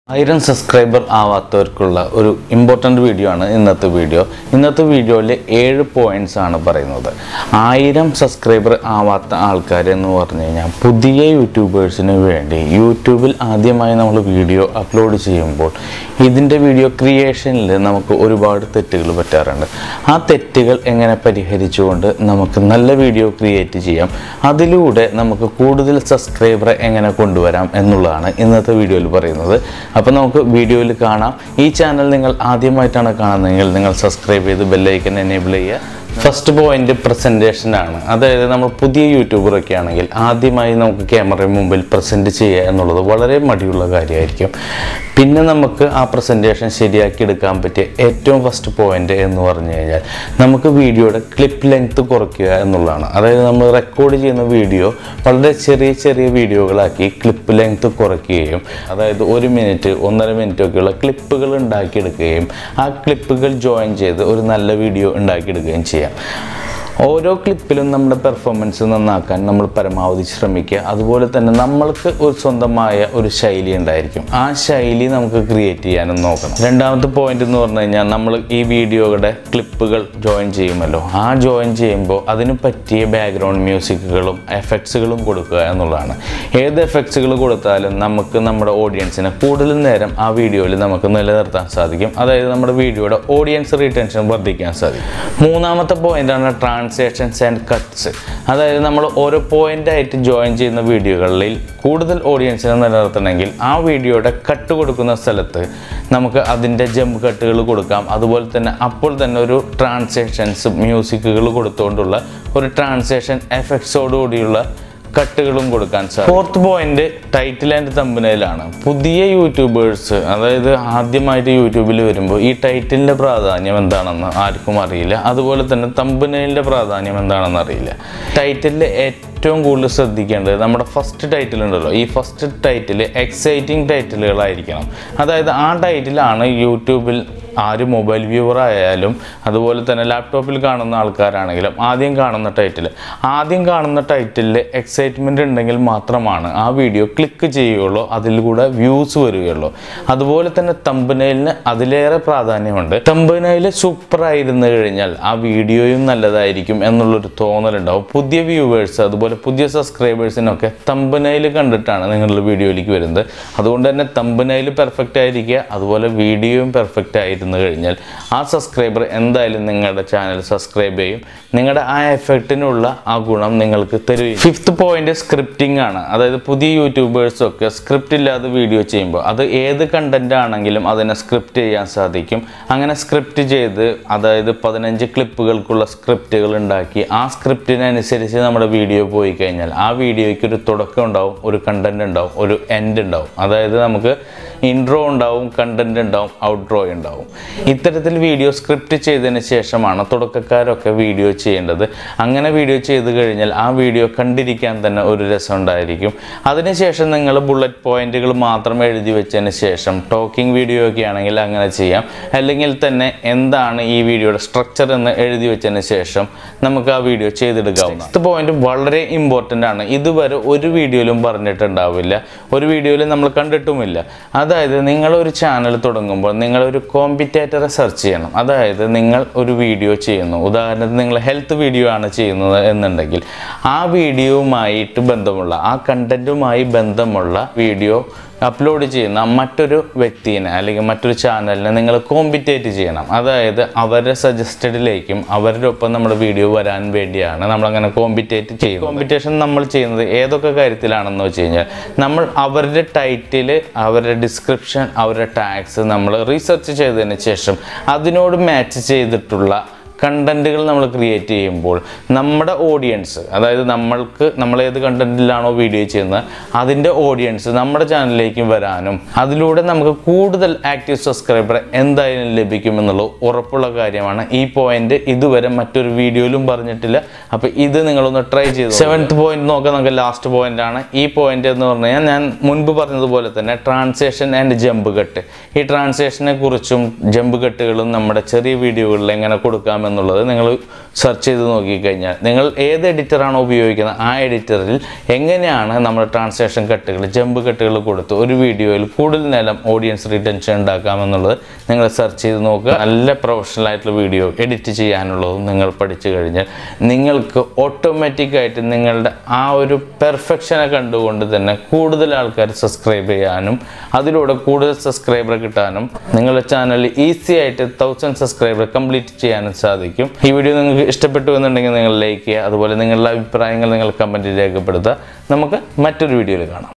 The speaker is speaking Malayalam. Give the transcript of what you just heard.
ആയിരം സബ്സ്ക്രൈബർ ആവാത്തവർക്കുള്ള ഒരു ഇമ്പോർട്ടൻ്റ് വീഡിയോ ആണ് ഇന്നത്തെ വീഡിയോ ഇന്നത്തെ വീഡിയോയിൽ ഏഴ് പോയിന്റ്സ് ആണ് പറയുന്നത് ആയിരം സബ്സ്ക്രൈബർ ആവാത്ത ആൾക്കാർ എന്ന് പറഞ്ഞു കഴിഞ്ഞാൽ പുതിയ യൂട്യൂബേഴ്സിന് വേണ്ടി യൂട്യൂബിൽ ആദ്യമായി നമ്മൾ വീഡിയോ അപ്ലോഡ് ചെയ്യുമ്പോൾ ഇതിൻ്റെ വീഡിയോ ക്രിയേഷനിൽ നമുക്ക് ഒരുപാട് തെറ്റുകൾ പറ്റാറുണ്ട് ആ തെറ്റുകൾ എങ്ങനെ പരിഹരിച്ചുകൊണ്ട് നമുക്ക് നല്ല വീഡിയോ ക്രിയേറ്റ് ചെയ്യാം അതിലൂടെ നമുക്ക് കൂടുതൽ സബ്സ്ക്രൈബറെ എങ്ങനെ കൊണ്ടുവരാം എന്നുള്ളതാണ് ഇന്നത്തെ വീഡിയോയിൽ പറയുന്നത് അപ്പോൾ നമുക്ക് വീഡിയോയിൽ കാണാം ഈ ചാനൽ നിങ്ങൾ ആദ്യമായിട്ടാണ് കാണുന്നതെങ്കിൽ നിങ്ങൾ സബ്സ്ക്രൈബ് ചെയ്ത് ബെല്ലൈക്കൻ എനേബിൾ ചെയ്യുക ഫസ്റ്റ് പോയിന്റ് പ്രസൻറ്റേഷൻ ആണ് അതായത് നമ്മൾ പുതിയ യൂട്യൂബറൊക്കെ ആണെങ്കിൽ ആദ്യമായി നമുക്ക് ക്യാമറ മുമ്പിൽ പ്രസൻറ്റ് ചെയ്യുക എന്നുള്ളത് വളരെ മടിയുള്ള കാര്യമായിരിക്കും പിന്നെ നമുക്ക് ആ പ്രസൻറ്റേഷൻ ശരിയാക്കി എടുക്കാൻ പറ്റിയ ഏറ്റവും ഫസ്റ്റ് പോയിന്റ് എന്ന് പറഞ്ഞു കഴിഞ്ഞാൽ നമുക്ക് വീഡിയോയുടെ ക്ലിപ്പ് ലെങ്ത് കുറയ്ക്കുക എന്നുള്ളതാണ് അതായത് നമ്മൾ റെക്കോർഡ് ചെയ്യുന്ന വീഡിയോ വളരെ ചെറിയ ചെറിയ വീഡിയോകളാക്കി ക്ലിപ്പ് ലെങ്ത് കുറയ്ക്കുകയും അതായത് ഒരു മിനിറ്റ് ഒന്നര മിനിറ്റ് ഒക്കെയുള്ള ക്ലിപ്പുകൾ ഉണ്ടാക്കിയെടുക്കുകയും ആ ക്ലിപ്പുകൾ ജോയിൻ ചെയ്ത് ഒരു നല്ല വീഡിയോ ഉണ്ടാക്കിയെടുക്കുകയും ചെയ്യാം ഓരോ ക്ലിപ്പിലും നമ്മുടെ പെർഫോമൻസ് നന്നാക്കാൻ നമ്മൾ പരമാവധി ശ്രമിക്കുക അതുപോലെ തന്നെ നമ്മൾക്ക് ഒരു സ്വന്തമായ ഒരു ശൈലി ഉണ്ടായിരിക്കും ആ ശൈലി നമുക്ക് ക്രിയേറ്റ് ചെയ്യാനും നോക്കണം രണ്ടാമത്തെ പോയിന്റ് എന്ന് പറഞ്ഞു കഴിഞ്ഞാൽ നമ്മൾ ഈ വീഡിയോയുടെ ക്ലിപ്പുകൾ ജോയിൻ ചെയ്യുമല്ലോ ആ ജോയിൻ ചെയ്യുമ്പോൾ അതിന് പറ്റിയ ബാക്ക്ഗ്രൗണ്ട് മ്യൂസിക്കുകളും എഫക്ട്സുകളും കൊടുക്കുക എന്നുള്ളതാണ് ഏത് എഫക്ട്സുകൾ കൊടുത്താലും നമുക്ക് നമ്മുടെ ഓഡിയൻസിനെ കൂടുതൽ നേരം ആ വീഡിയോയിൽ നമുക്ക് നിലനിർത്താൻ സാധിക്കും അതായത് നമ്മുടെ വീഡിയോയുടെ ഓഡിയൻസ് റീറ്റൻഷൻ വർദ്ധിക്കാൻ സാധിക്കും മൂന്നാമത്തെ പോയിന്റാണ് ട്രാൻസാക്ഷൻസ് ആൻഡ് കട്ട്സ് അതായത് നമ്മൾ ഓരോ പോയിന്റ് ആയിട്ട് ജോയിൻ ചെയ്യുന്ന വീഡിയോകളിൽ കൂടുതൽ ഓഡിയൻസിനെ നിലനിർത്തണമെങ്കിൽ ആ വീഡിയോയുടെ കട്ട് കൊടുക്കുന്ന സ്ഥലത്ത് നമുക്ക് അതിൻ്റെ ജമ്പ് കട്ടുകൾ കൊടുക്കാം അതുപോലെ തന്നെ അപ്പോൾ തന്നെ ഒരു ട്രാൻസാക്ഷൻസ് മ്യൂസിക്കുകൾ കൊടുത്തുകൊണ്ടുള്ള ഒരു ട്രാൻസാക്ഷൻ എഫക്ട്സോടുകൂടിയുള്ള കട്ടുകളും കൊടുക്കാൻ സാധിക്കും ഫോർത്ത് പോയിന്റ് ടൈറ്റിൽ ആൻഡ് തമ്പനയിലാണ് പുതിയ യൂട്യൂബേഴ്സ് അതായത് ആദ്യമായിട്ട് യൂട്യൂബിൽ വരുമ്പോൾ ഈ ടൈറ്റിലിൻ്റെ പ്രാധാന്യം എന്താണെന്ന് ആർക്കും അറിയില്ല അതുപോലെ തന്നെ തമ്പനയിലിൻ്റെ പ്രാധാന്യം എന്താണെന്ന് അറിയില്ല ടൈറ്റിലിൽ ഏറ്റവും കൂടുതൽ ശ്രദ്ധിക്കേണ്ടത് നമ്മുടെ ഫസ്റ്റ് ടൈറ്റിൽ ഉണ്ടല്ലോ ഈ ഫസ്റ്റ് ടൈറ്റിൽ എക്സൈറ്റിംഗ് ടൈറ്റിലുകളായിരിക്കണം അതായത് ആ ടൈറ്റിലാണ് യൂട്യൂബിൽ ആര് മൊബൈൽ വ്യൂവർ ആയാലും അതുപോലെ തന്നെ ലാപ്ടോപ്പിൽ കാണുന്ന ആൾക്കാരാണെങ്കിലും ആദ്യം കാണുന്ന ടൈറ്റിൽ ആദ്യം കാണുന്ന ടൈറ്റിലിൽ എക്സൈറ്റ്മെൻറ്റ് ഉണ്ടെങ്കിൽ മാത്രമാണ് ആ വീഡിയോ ക്ലിക്ക് ചെയ്യുകയുള്ളൂ അതിൽ കൂടെ വ്യൂസ് വരികയുള്ളൂ അതുപോലെ തന്നെ തമ്പനയിലിന് അതിലേറെ പ്രാധാന്യമുണ്ട് തമ്പനയിൽ സൂപ്പർ ആയിരുന്നു കഴിഞ്ഞാൽ ആ വീഡിയോയും നല്ലതായിരിക്കും എന്നുള്ളൊരു തോന്നലുണ്ടാവും പുതിയ വ്യൂവേഴ്സ് അതുപോലെ പുതിയ സബ്സ്ക്രൈബേഴ്സിനൊക്കെ തമ്പനയിൽ കണ്ടിട്ടാണ് നിങ്ങളുടെ വീഡിയോയിലേക്ക് വരുന്നത് അതുകൊണ്ട് തന്നെ തമ്പനയിൽ പെർഫെക്റ്റ് ആയിരിക്കുക അതുപോലെ വീഡിയോയും പെർഫെക്റ്റ് ആയിരുന്നു കഴിഞ്ഞാൽ ആ സബ്സ്ക്രൈബർ എന്തായാലും നിങ്ങളുടെ ചാനൽ സബ്സ്ക്രൈബ് ചെയ്യും നിങ്ങളുടെ ആ എഫക്റ്റിനുള്ള ആ ഗുണം നിങ്ങൾക്ക് തരും ഫിഫ്ത്ത് പോയിന്റ് സ്ക്രിപ്റ്റിംഗ് ആണ് അതായത് പുതിയ യൂട്യൂബേഴ്സും ഒക്കെ സ്ക്രിപ്റ്റ് ഇല്ലാതെ വീഡിയോ ചെയ്യുമ്പോൾ അത് ഏത് കണ്ടന്റ് ആണെങ്കിലും അതിനെ സ്ക്രിപ്റ്റ് ചെയ്യാൻ സാധിക്കും അങ്ങനെ സ്ക്രിപ്റ്റ് ചെയ്ത് അതായത് പതിനഞ്ച് ക്ലിപ്പുകൾക്കുള്ള സ്ക്രിപ്റ്റുകൾ ഉണ്ടാക്കി ആ സ്ക്രിപ്റ്റിനനുസരിച്ച് നമ്മുടെ വീഡിയോ പോയി കഴിഞ്ഞാൽ ആ വീഡിയോയ്ക്ക് ഒരു തുടക്കം ഉണ്ടാവും ഒരു കണ്ടന്റ് ഉണ്ടാവും ഒരു എൻഡ് ഉണ്ടാവും അതായത് നമുക്ക് ഇൻട്രോ ഉണ്ടാവും കണ്ടന്റ് ഉണ്ടാവും ഔട്ട്ട്രോ ഉണ്ടാവും ഇത്തരത്തിൽ വീഡിയോ സ്ക്രിപ്റ്റ് ചെയ്തതിന് ശേഷമാണ് തുടക്കക്കാരൊക്കെ വീഡിയോ ചെയ്യേണ്ടത് അങ്ങനെ വീഡിയോ ചെയ്ത് കഴിഞ്ഞാൽ ആ വീഡിയോ കണ്ടിരിക്കാൻ തന്നെ ഒരു രസം ഉണ്ടായിരിക്കും അതിനുശേഷം നിങ്ങൾ ബുള്ളറ്റ് പോയിന്റുകൾ മാത്രം എഴുതി വെച്ചതിന് ശേഷം ടോക്കിംഗ് വീഡിയോ ഒക്കെ ആണെങ്കിൽ അങ്ങനെ ചെയ്യാം അല്ലെങ്കിൽ തന്നെ എന്താണ് ഈ വീഡിയോയുടെ സ്ട്രക്ചർ എന്ന് എഴുതി വെച്ചതിന് ശേഷം നമുക്ക് ആ വീഡിയോ ചെയ്തെടുക്കാവുന്ന അടുത്ത പോയിന്റ് വളരെ ഇമ്പോർട്ടൻ്റ് ആണ് ഇതുവരെ ഒരു വീഡിയോയിലും പറഞ്ഞിട്ടുണ്ടാവില്ല ഒരു വീഡിയോയിലും നമ്മൾ കണ്ടിട്ടുമില്ല അതായത് നിങ്ങൾ ഒരു ചാനൽ തുടങ്ങുമ്പോൾ നിങ്ങൾ ഒരു കോമ്പിറ്റേറ്ററെ സെർച്ച് ചെയ്യണം അതായത് നിങ്ങൾ ഒരു വീഡിയോ ചെയ്യുന്നു ഉദാഹരണത്തിന് നിങ്ങൾ ഹെൽത്ത് വീഡിയോ ആണ് ചെയ്യുന്നത് എന്നുണ്ടെങ്കിൽ ആ വീഡിയോവുമായിട്ട് ബന്ധമുള്ള ആ കണ്ടന്റുമായി ബന്ധമുള്ള വീഡിയോ അപ്ലോഡ് ചെയ്യുന്ന മറ്റൊരു വ്യക്തിനെ അല്ലെങ്കിൽ മറ്റൊരു ചാനലിനെ നിങ്ങൾ കോമ്പിറ്റേറ്റ് ചെയ്യണം അതായത് അവരുടെ സജസ്റ്റഡിലേക്കും അവരുടെ ഒപ്പം നമ്മുടെ വീഡിയോ വരാൻ വേണ്ടിയാണ് നമ്മളങ്ങനെ കോമ്പിറ്റേറ്റ് ചെയ്യുന്നത് കോമ്പറ്റീഷൻ നമ്മൾ ചെയ്യുന്നത് ഏതൊക്കെ കാര്യത്തിലാണെന്ന് വെച്ച് കഴിഞ്ഞാൽ നമ്മൾ അവരുടെ ടൈറ്റിൽ അവരുടെ ഡിസ്ക്രിപ്ഷൻ അവരുടെ ടാഗ്സ് നമ്മൾ റീസെർച്ച് ചെയ്തതിന് ശേഷം അതിനോട് മാച്ച് ചെയ്തിട്ടുള്ള കണ്ടന്റുകൾ നമ്മൾ ക്രിയേറ്റ് ചെയ്യുമ്പോൾ നമ്മുടെ ഓഡിയൻസ് അതായത് നമ്മൾക്ക് നമ്മൾ ഏത് കണ്ടന്റിലാണോ വീഡിയോ ചെയ്യുന്നത് അതിൻ്റെ ഓഡിയൻസ് നമ്മുടെ ചാനലിലേക്ക് വരാനും അതിലൂടെ നമുക്ക് കൂടുതൽ ആക്റ്റീവ് സബ്സ്ക്രൈബറെ എന്തായാലും ലഭിക്കുമെന്നുള്ളത് ഉറപ്പുള്ള കാര്യമാണ് ഈ പോയിന്റ് ഇതുവരെ മറ്റൊരു വീഡിയോയിലും പറഞ്ഞിട്ടില്ല അപ്പോൾ ഇത് നിങ്ങളൊന്ന് ട്രൈ ചെയ്തു സെവൻത്ത് പോയിന്റ് നോക്കാം നമുക്ക് ലാസ്റ്റ് പോയിന്റ് ആണ് ഈ പോയിന്റ് എന്ന് പറഞ്ഞു കഴിഞ്ഞാൽ ഞാൻ മുൻപ് പറഞ്ഞതുപോലെ തന്നെ ട്രാൻസാക്ഷൻ ആൻഡ് ജമ്പ് കട്ട് ഈ ട്രാൻസാക്ഷനെ കുറിച്ചും ജമ്പ് കട്ടുകളും നമ്മുടെ ചെറിയ വീഡിയോകളിൽ എങ്ങനെ കൊടുക്കാം എന്നുള്ളത് നിങ്ങൾ സെർച്ച് ചെയ്ത് നോക്കിക്കഴിഞ്ഞാൽ നിങ്ങൾ ഏത് എഡിറ്ററാണോ ഉപയോഗിക്കുന്നത് ആ എഡിറ്ററിൽ എങ്ങനെയാണ് നമ്മൾ ട്രാൻസ്ലേഷൻ കട്ടുകൾ ജമ്പ് കട്ടുകൾ കൊടുത്ത് ഒരു വീഡിയോയിൽ കൂടുതൽ നേരം ഓഡിയൻസ് റിട്ടൻഷൻ ഉണ്ടാക്കാമെന്നുള്ളത് നിങ്ങൾ സെർച്ച് ചെയ്ത് നോക്കുക നല്ല പ്രൊഫഷണൽ ആയിട്ടുള്ള വീഡിയോ എഡിറ്റ് ചെയ്യാനുള്ളതും നിങ്ങൾ പഠിച്ചു കഴിഞ്ഞാൽ നിങ്ങൾക്ക് ഓട്ടോമാറ്റിക്കായിട്ട് നിങ്ങളുടെ ആ ഒരു പെർഫെക്ഷനെ കണ്ടുകൊണ്ട് തന്നെ കൂടുതൽ ആൾക്കാർ സബ്സ്ക്രൈബ് ചെയ്യാനും അതിലൂടെ കൂടുതൽ സബ്സ്ക്രൈബർ കിട്ടാനും നിങ്ങളുടെ ചാനൽ ഈസി ആയിട്ട് തൗസൻഡ് സബ്സ്ക്രൈബർ കംപ്ലീറ്റ് ചെയ്യാനും സാധിക്കും ഈ വീഡിയോ നിങ്ങൾക്ക് ഇഷ്ടപ്പെട്ടു എന്നുണ്ടെങ്കിൽ നിങ്ങൾ ലൈക്ക് ചെയ്യുക അതുപോലെ നിങ്ങളുടെ അഭിപ്രായങ്ങൾ നിങ്ങൾ കമൻറ്റിൽ രേഖപ്പെടുത്തുക നമുക്ക് മറ്റൊരു വീഡിയോയിൽ കാണാം